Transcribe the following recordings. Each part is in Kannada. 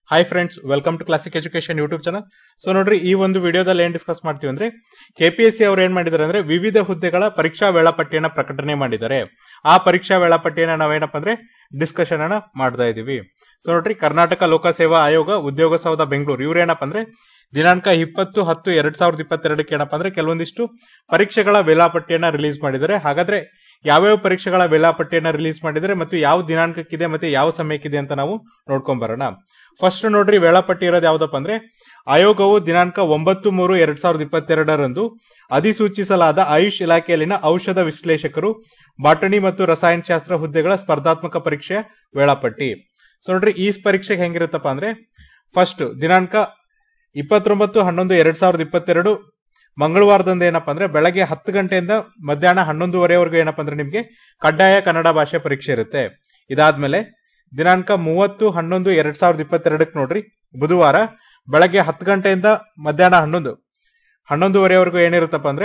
hi friends welcome to classic education YouTube channel so ನೋಡ್ರಿ ಈ ಒಂದು ವಿಡಿಯೋದಲ್ಲಿ ಏನ್ ಡಿಸ್ಕಸ್ ಮಾಡ್ತೀವಿ ಅಂದ್ರೆ ಕೆಪಿಎಸ್ಸಿ ಅವ್ರು ಏನ್ ಮಾಡಿದ್ದಾರೆ ಅಂದ್ರೆ ವಿವಿಧ ಹುದ್ದೆಗಳ ಪರೀಕ್ಷಾ ವೇಳಾಪಟ್ಟಿಯನ್ನ ಪ್ರಕಟಣೆ ಮಾಡಿದ್ದಾರೆ ಆ ಪರೀಕ್ಷಾ ವೇಳಾಪಟ್ಟಿಯನ್ನ ನಾವೇನಪ್ಪ ಅಂದ್ರೆ ಡಿಸ್ಕಷನ್ ಅನ್ನ ಮಾಡ್ತಾ ಇದೀವಿ ಸೊ ನೋಡ್ರಿ ಕರ್ನಾಟಕ ಲೋಕಸೇವಾ ಆಯೋಗ ಉದ್ಯೋಗ ಸೌಧ ಬೆಂಗಳೂರು ಇವ್ರು ಏನಪ್ಪ ಅಂದ್ರೆ ದಿನಾಂಕ ಇಪ್ಪತ್ತು ಹತ್ತು ಎರಡ್ ಸಾವಿರದ ಇಪ್ಪತ್ತೆರಡಕ್ಕೆ ಏನಪ್ಪ ಅಂದ್ರೆ ಕೆಲವೊಂದಿಷ್ಟು ಪರೀಕ್ಷೆಗಳ ವೇಳಾಪಟ್ಟಿಯನ್ನ ರಿಲೀಸ್ ಮಾಡಿದ್ದಾರೆ ಹಾಗಾದ್ರೆ ಯಾವ್ಯಾವ ಪರೀಕ್ಷೆಗಳ ವೇಳಾಪಟ್ಟಿಯನ್ನ ರಿಲೀಸ್ ಮಾಡಿದ್ದಾರೆ ಮತ್ತು ಯಾವ ದಿನಾಂಕಕ್ಕಿದೆ ಮತ್ತೆ ಯಾವ ಸಮಯಕ್ಕಿದೆ ಅಂತ ನಾವು ನೋಡ್ಕೊಂಡ್ ಬರೋಣ ಫಸ್ಟ್ ನೋಡ್ರಿ ವೇಳಾಪಟ್ಟಿ ಇರೋದು ಯಾವ್ದಪ್ಪ ಅಂದ್ರೆ ಆಯೋಗವು ದಿನಾಂಕ ಒಂಬತ್ತು ಮೂರು ಎರಡ್ ಸಾವಿರದ ಇಪ್ಪತ್ತೆರಡರಂದು ಅಧಿಸೂಚಿಸಲಾದ ಆಯುಷ್ ಇಲಾಖೆಯಲ್ಲಿನ ಔಷಧ ವಿಶ್ಲೇಷಕರು ಬಾಟನಿ ಮತ್ತು ರಸಾಯನಶಾಸ್ತ್ರ ಹುದ್ದೆಗಳ ಸ್ಪರ್ಧಾತ್ಮಕ ಪರೀಕ್ಷೆಯ ವೇಳಾಪಟ್ಟಿ ಸೊ ನೋಡ್ರಿ ಈ ಪರೀಕ್ಷೆಗೆ ಹೆಂಗಿರುತ್ತಪ್ಪ ಅಂದ್ರೆ ಫಸ್ಟ್ ದಿನಾಂಕ ಇಪ್ಪತ್ತೊಂಬತ್ತು ಹನ್ನೊಂದು ಎರಡ್ ಸಾವಿರದ ಇಪ್ಪತ್ತೆರಡು ಮಂಗಳವಾರದಂದು ಏನಪ್ಪಾ ಅಂದ್ರೆ ಬೆಳಗ್ಗೆ ಹತ್ತು ಗಂಟೆಯಿಂದ ಮಧ್ಯಾಹ್ನ ಹನ್ನೊಂದುವರೆವರೆಗೂ ಏನಪ್ಪಾ ಅಂದ್ರೆ ನಿಮ್ಗೆ ಕಡ್ಡಾಯ ಕನ್ನಡ ಭಾಷೆ ಪರೀಕ್ಷೆ ಇರುತ್ತೆ ಇದಾದ್ಮೇಲೆ ದಿನಾಂಕ ಮೂವತ್ತು ಹನ್ನೊಂದು ಎರಡ್ ಸಾವಿರದ ಇಪ್ಪತ್ತೆರಡಕ್ಕೆ ನೋಡ್ರಿ ಬುಧವಾರ ಬೆಳಗ್ಗೆ ಹತ್ತು ಗಂಟೆಯಿಂದ ಮಧ್ಯಾಹ್ನ ಹನ್ನೊಂದು ಹನ್ನೊಂದುವರೆವರೆಗೂ ಏನಿರುತ್ತಪ್ಪ ಅಂದ್ರೆ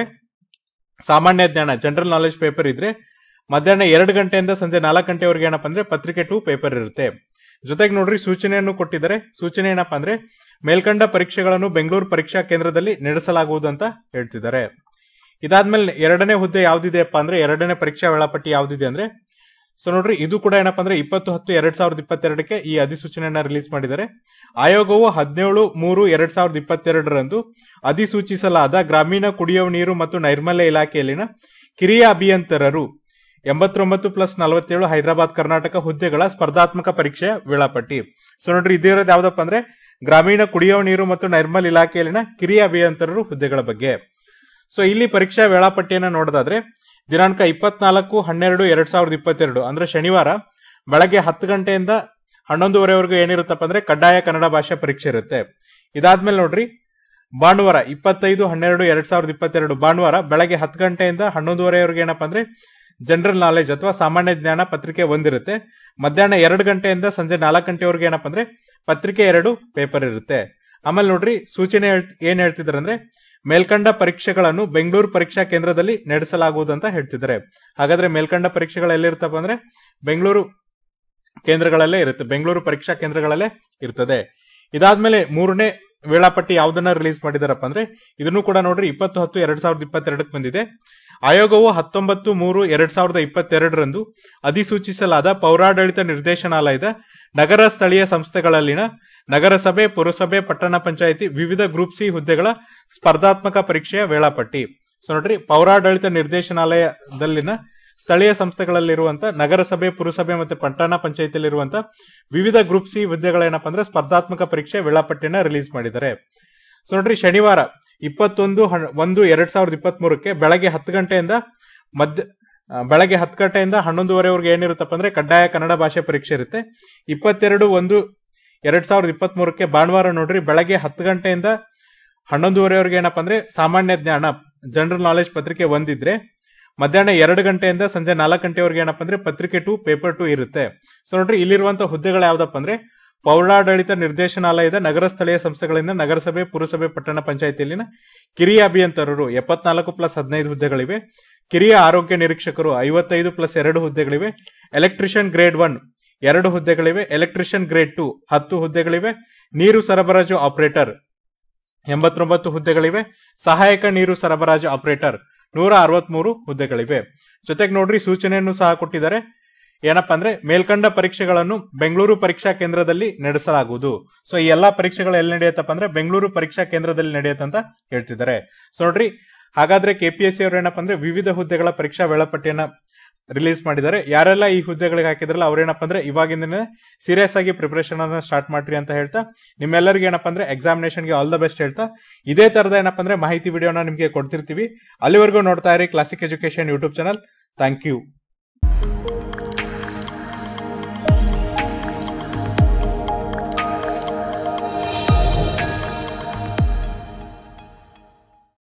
ಸಾಮಾನ್ಯ ಜ್ಞಾನ ಜನರಲ್ ನಾಲೆಜ್ ಪೇಪರ್ ಇದ್ರೆ ಮಧ್ಯಾಹ್ನ ಎರಡು ಗಂಟೆಯಿಂದ ಸಂಜೆ ನಾಲ್ಕು ಗಂಟೆವರೆಗೆ ಏನಪ್ಪಾ ಅಂದ್ರೆ ಪತ್ರಿಕೆ ಟು ಪೇಪರ್ ಇರುತ್ತೆ ಜೊತೆಗೆ ನೋಡ್ರಿ ಸೂಚನೆಯನ್ನು ಕೊಟ್ಟಿದ್ದಾರೆ ಸೂಚನೆ ಏನಪ್ಪಾ ಅಂದ್ರೆ ಮೇಲ್ಕಂಡ ಪರೀಕ್ಷೆಗಳನ್ನು ಬೆಂಗಳೂರು ಪರೀಕ್ಷಾ ಕೇಂದ್ರದಲ್ಲಿ ನಡೆಸಲಾಗುವುದು ಅಂತ ಹೇಳ್ತಿದ್ದಾರೆ ಇದಾದ್ಮೇಲೆ ಎರಡನೇ ಹುದ್ದೆ ಯಾವ್ದಿದೆಯಪ್ಪ ಅಂದ್ರೆ ಎರಡನೇ ಪರೀಕ್ಷಾ ವೇಳಾಪಟ್ಟಿ ಯಾವ್ದಿದೆ ಅಂದ್ರೆ ಸೊ ನೋಡ್ರಿ ಇದು ಕೂಡ ಏನಪ್ಪಾ ಅಂದ್ರೆ ಇಪ್ಪತ್ತು ಹತ್ತು ಎರಡ್ ಸಾವಿರದ ಇಪ್ಪತ್ತೆರಡಕ್ಕೆ ಈ ಅಧಿಸೂಚನೆಯನ್ನ ರಿಲೀಸ್ ಮಾಡಿದ್ದಾರೆ ಆಯೋಗವು ಹದಿನೇಳು ಮೂರು ಎರಡ್ ಸಾವಿರದ ಇಪ್ಪತ್ತೆರಡರಂದು ಅಧಿಸೂಚಿಸಲಾದ ಗ್ರಾಮೀಣ ಕುಡಿಯುವ ನೀರು ಮತ್ತು ನೈರ್ಮಲ್ಯ ಇಲಾಖೆಯಲ್ಲಿನ ಕಿರಿಯ ಅಭಿಯಂತರರು ಎಂಬತ್ತೊಂಬತ್ತು ಪ್ಲಸ್ ನಲವತ್ತೇಳು ಹೈದರಾಬಾದ್ ಕರ್ನಾಟಕ ಹುದ್ದೆಗಳ ಸ್ಪರ್ಧಾತ್ಮಕ ಪರೀಕ್ಷೆಯ ವೇಳಾಪಟ್ಟಿ ಸೊ ನೋಡ್ರಿ ಇದಿರೋದು ಯಾವ್ದಪ್ಪ ಅಂದ್ರೆ ಗ್ರಾಮೀಣ ಕುಡಿಯುವ ನೀರು ಮತ್ತು ನೈರ್ಮಲ್ಯ ಇಲಾಖೆಯಲ್ಲಿನ ಕಿರಿಯ ಅಭಿಯಂತರರು ಹುದ್ದೆಗಳ ಬಗ್ಗೆ ಸೊ ಇಲ್ಲಿ ಪರೀಕ್ಷಾ ವೇಳಾಪಟ್ಟಿಯನ್ನ ನೋಡೋದಾದ್ರೆ ದಿನಾಂಕ ಇಪ್ಪತ್ನಾಲ್ಕು ಹನ್ನೆರಡು ಎರಡ್ ಸಾವಿರದ ಇಪ್ಪತ್ತೆರಡು ಅಂದ್ರೆ ಶನಿವಾರ ಬೆಳಗ್ಗೆ ಹತ್ತು ಗಂಟೆಯಿಂದ ಹನ್ನೊಂದುವರೆವರೆಗೂ ಏನಿರುತ್ತಪ್ಪ ಅಂದ್ರೆ ಕಡ್ಡಾಯ ಕನ್ನಡ ಭಾಷೆ ಪರೀಕ್ಷೆ ಇರುತ್ತೆ ಇದಾದ್ಮೇಲೆ ನೋಡ್ರಿ ಭಾನುವಾರ ಇಪ್ಪತ್ತೈದು ಹನ್ನೆರಡು ಎರಡ್ ಸಾವಿರದ ಇಪ್ಪತ್ತೆರಡು ಭಾನುವಾರ ಬೆಳಗ್ಗೆ ಹತ್ತು ಗಂಟೆಯಿಂದ ಹನ್ನೊಂದುವರೆವರೆಗೆ ಏನಪ್ಪಾ ಅಂದ್ರೆ ಜನರಲ್ ನಾಲೆಜ್ ಅಥವಾ ಸಾಮಾನ್ಯ ಜ್ಞಾನ ಪತ್ರಿಕೆ ಒಂದಿರುತ್ತೆ ಮಧ್ಯಾಹ್ನ ಎರಡು ಗಂಟೆಯಿಂದ ಸಂಜೆ ನಾಲ್ಕು ಗಂಟೆವರೆಗೆ ಏನಪ್ಪಾ ಅಂದ್ರೆ ಪತ್ರಿಕೆ ಎರಡು ಪೇಪರ್ ಇರುತ್ತೆ ಆಮೇಲೆ ನೋಡ್ರಿ ಸೂಚನೆ ಏನ್ ಹೇಳ್ತಿದ್ದಾರೆ ಅಂದ್ರೆ ಮೇಲ್ಕಂಡ ಪರೀಕ್ಷೆಗಳನ್ನು ಬೆಂಗಳೂರು ಪರೀಕ್ಷಾ ಕೇಂದ್ರದಲ್ಲಿ ನಡೆಸಲಾಗುವುದು ಅಂತ ಹೇಳ್ತಿದ್ದಾರೆ ಹಾಗಾದ್ರೆ ಮೇಲ್ಕಂಡ ಪರೀಕ್ಷೆಗಳು ಎಲ್ಲಿರ್ತಪ್ಪ ಅಂದ್ರೆ ಬೆಂಗಳೂರು ಕೇಂದ್ರಗಳಲ್ಲೇ ಇರುತ್ತೆ ಬೆಂಗಳೂರು ಪರೀಕ್ಷಾ ಕೇಂದ್ರಗಳಲ್ಲೇ ಇರ್ತದೆ ಇದಾದ್ಮೇಲೆ ಮೂರನೇ ವೇಳಾಪಟ್ಟಿ ಯಾವ್ದನ್ನ ರಿಲೀಸ್ ಮಾಡಿದಾರಪ್ಪ ಅಂದ್ರೆ ಇದನ್ನು ಕೂಡ ನೋಡ್ರಿ ಇಪ್ಪತ್ತು ಹತ್ತು ಎರಡ್ ಸಾವಿರದ ಇಪ್ಪತ್ತೆರಡಕ್ಕೆ ಬಂದಿದೆ ಆಯೋಗವು ಹತ್ತೊಂಬತ್ತು ಮೂರು ಎರಡ್ ಸಾವಿರದ ಇಪ್ಪತ್ತೆರಡರಂದು ಅಧಿಸೂಚಿಸಲಾದ ಪೌರಾಡಳಿತ ನಿರ್ದೇಶನಾಲಯದ ನಗರ ಸ್ಥಳೀಯ ಸಂಸ್ಥೆಗಳಲ್ಲಿನ ನಗರಸಭೆ ಪುರಸಭೆ ಪಟ್ಟಣ ಪಂಚಾಯಿತಿ ವಿವಿಧ ಗ್ರೂಪ್ ಸಿ ಹುದ್ದೆಗಳ ಸ್ಪರ್ಧಾತ್ಮಕ ಪರೀಕ್ಷೆಯ ವೇಳಾಪಟ್ಟಿ ಸೊ ನೋಡ್ರಿ ಪೌರಾಡಳಿತ ನಿರ್ದೇಶನಾಲಯದಲ್ಲಿನ ಸ್ಥಳೀಯ ಸಂಸ್ಥೆಗಳಲ್ಲಿರುವಂತ ನಗರಸಭೆ ಪುರಸಭೆ ಮತ್ತು ಪಟ್ಟಣ ಪಂಚಾಯಿತಿಯಲ್ಲಿರುವಂತ ವಿವಿಧ ಗ್ರೂಪ್ ಸಿ ಹುದ್ದೆಗಳೇನಪ್ಪ ಅಂದ್ರೆ ಸ್ಪರ್ಧಾತ್ಮಕ ಪರೀಕ್ಷೆ ವೇಳಾಪಟ್ಟಿನ ರಿಲೀಸ್ ಮಾಡಿದ್ದಾರೆ ಸೊ ನೋಡ್ರಿ ಶನಿವಾರ ಇಪ್ಪತ್ತೊಂದು ಒಂದು ಎರಡ್ ಸಾವಿರದ ಇಪ್ಪತ್ತ್ ಮೂರಕ್ಕೆ ಬೆಳಗ್ಗೆ ಹತ್ತು ಗಂಟೆಯಿಂದ ಮಧ್ಯ ಬೆಳಗ್ಗೆ ಹತ್ತು ಗಂಟೆಯಿಂದ ಹನ್ನೊಂದುವರೆವರೆಗೆ ಏನಿರುತ್ತಪ್ಪ ಅಂದ್ರೆ ಕಡ್ಡಾಯ ಕನ್ನಡ ಭಾಷೆ ಪರೀಕ್ಷೆ ಇರುತ್ತೆ ಇಪ್ಪತ್ತೆರಡು ಒಂದು ಎರಡ್ ಸಾವಿರದ ಇಪ್ಪತ್ತ್ ಮೂರಕ್ಕೆ ಭಾನುವಾರ ನೋಡ್ರಿ ಬೆಳಗ್ಗೆ ಹತ್ತು ಗಂಟೆಯಿಂದ ಹನ್ನೊಂದುವರೆವರೆಗೆ ಏನಪ್ಪಾ ಅಂದ್ರೆ ಸಾಮಾನ್ಯ ಜ್ಞಾನ ಜನರಲ್ ನಾಲೆಜ್ ಪತ್ರಿಕೆ ಒಂದಿದ್ರೆ ಮಧ್ಯಾಹ್ನ ಎರಡು ಗಂಟೆಯಿಂದ ಸಂಜೆ ನಾಲ್ಕು ಗಂಟೆವರೆಗೆ ಏನಪ್ಪಾ ಅಂದ್ರೆ ಪತ್ರಿಕೆ ಟು ಪೇಪರ್ ಟು ಇರುತ್ತೆ ಸೊ ನೋಡ್ರಿ ಇಲ್ಲಿರುವಂತಹ ಹುದ್ದೆಗಳು ಯಾವ್ದಪ್ಪ ಅಂದ್ರೆ ಪೌರಾಡಳಿತ ನಿರ್ದೇಶನಾಲಯದ ನಗರ ಸ್ಥಳೀಯ ಸಂಸ್ಥೆಗಳಿಂದ ನಗರಸಭೆ ಪುರಸಭೆ ಪಟ್ಟಣ ಪಂಚಾಯಿತಿಯಲ್ಲಿನ ಕಿರಿಯ ಅಭಿಯಂತರರು ಎಪ್ಪತ್ನಾಲ್ಕು ಪ್ಲಸ್ ಹದಿನೈದು ಹುದ್ದೆಗಳಿವೆ ಕಿರಿಯ ಆರೋಗ್ಯ ನಿರೀಕ್ಷಕರು ಐವತ್ತೈದು ಪ್ಲಸ್ ಎರಡು ಹುದ್ದೆಗಳಿವೆ ಎಲೆಕ್ಟ್ರಿಷಿಯನ್ ಗ್ರೇಡ್ ಒನ್ ಎರಡು ಹುದ್ದೆಗಳಿವೆ ಎಲೆಕ್ಟ್ರಿಷಿಯನ್ ಗ್ರೇಡ್ ಟು ಹತ್ತು ಹುದ್ದೆಗಳಿವೆ ನೀರು ಸರಬರಾಜು ಆಪರೇಟರ್ ಎಂಬತ್ತೊಂಬತ್ತು ಹುದ್ದೆಗಳಿವೆ ಸಹಾಯಕ ನೀರು ಸರಬರಾಜು ಆಪರೇಟರ್ ನೂರ ಅರವತ್ಮೂರು ಹುದ್ದೆಗಳಿವೆ ಜೊತೆಗೆ ನೋಡ್ರಿ ಸೂಚನೆಯನ್ನು ಸಹ ಕೊಟ್ಟಿದ್ದಾರೆ ಏನಪ್ಪಾ ಅಂದ್ರೆ ಮೇಲ್ಕಂಡ ಪರೀಕ್ಷೆಗಳನ್ನು ಬೆಂಗಳೂರು ಪರೀಕ್ಷಾ ಕೇಂದ್ರದಲ್ಲಿ ನಡೆಸಲಾಗುವುದು ಸೊ ಈ ಎಲ್ಲಾ ಪರೀಕ್ಷೆಗಳು ಎಲ್ಲಿ ನಡೆಯುತ್ತಪ್ಪ ಅಂದ್ರೆ ಬೆಂಗಳೂರು ಪರೀಕ್ಷಾ ಕೇಂದ್ರದಲ್ಲಿ ನಡೆಯುತ್ತೆ ಅಂತ ಹೇಳ್ತಿದ್ದಾರೆ ಸೊ ನೋಡ್ರಿ ಹಾಗಾದ್ರೆ ಕೆಪಿಎಸ್ಸಿ ಅವರು ಏನಪ್ಪಾ ಅಂದ್ರೆ ವಿವಿಧ ಹುದ್ದೆಗಳ ಪರೀಕ್ಷಾ ವೇಳಾಪಟ್ಟಿಯನ್ನ ರಿಲೀಸ್ ಮಾಡಿದ್ದಾರೆ ಯಾರೆಲ್ಲ ಈ ಹುದ್ದೆಗಳಿಗೆ ಹಾಕಿದ್ರಲ್ಲ ಅವ್ರೇನಪ್ಪ ಅಂದ್ರೆ ಇವಾಗಿಂದನೇ ಸೀರಿಯಸ್ ಆಗಿ ಪ್ರಿಪರೇಷನ್ ಅನ್ನ ಸ್ಟಾರ್ಟ್ ಮಾಡ್ರಿ ಅಂತ ಹೇಳ್ತಾ ನಿಮ್ಮೆಲ್ಲರಿಗೂ ಏನಪ್ಪಾ ಅಂದ್ರೆ ಎಕ್ಸಾಮಿನೇಷನ್ಗೆ ಆಲ್ ದ ಬೆಸ್ಟ್ ಹೇಳ್ತಾ ಇದೇ ತರದ ಏನಪ್ಪಾ ಅಂದ್ರೆ ಮಾಹಿತಿ ವಿಡಿಯೋನ ನಿಮಗೆ ಕೊಡ್ತಿರ್ತೀವಿ ಅಲ್ಲಿವರೆಗೂ ನೋಡ್ತಾ ಇರಿ classic education YouTube channel thank you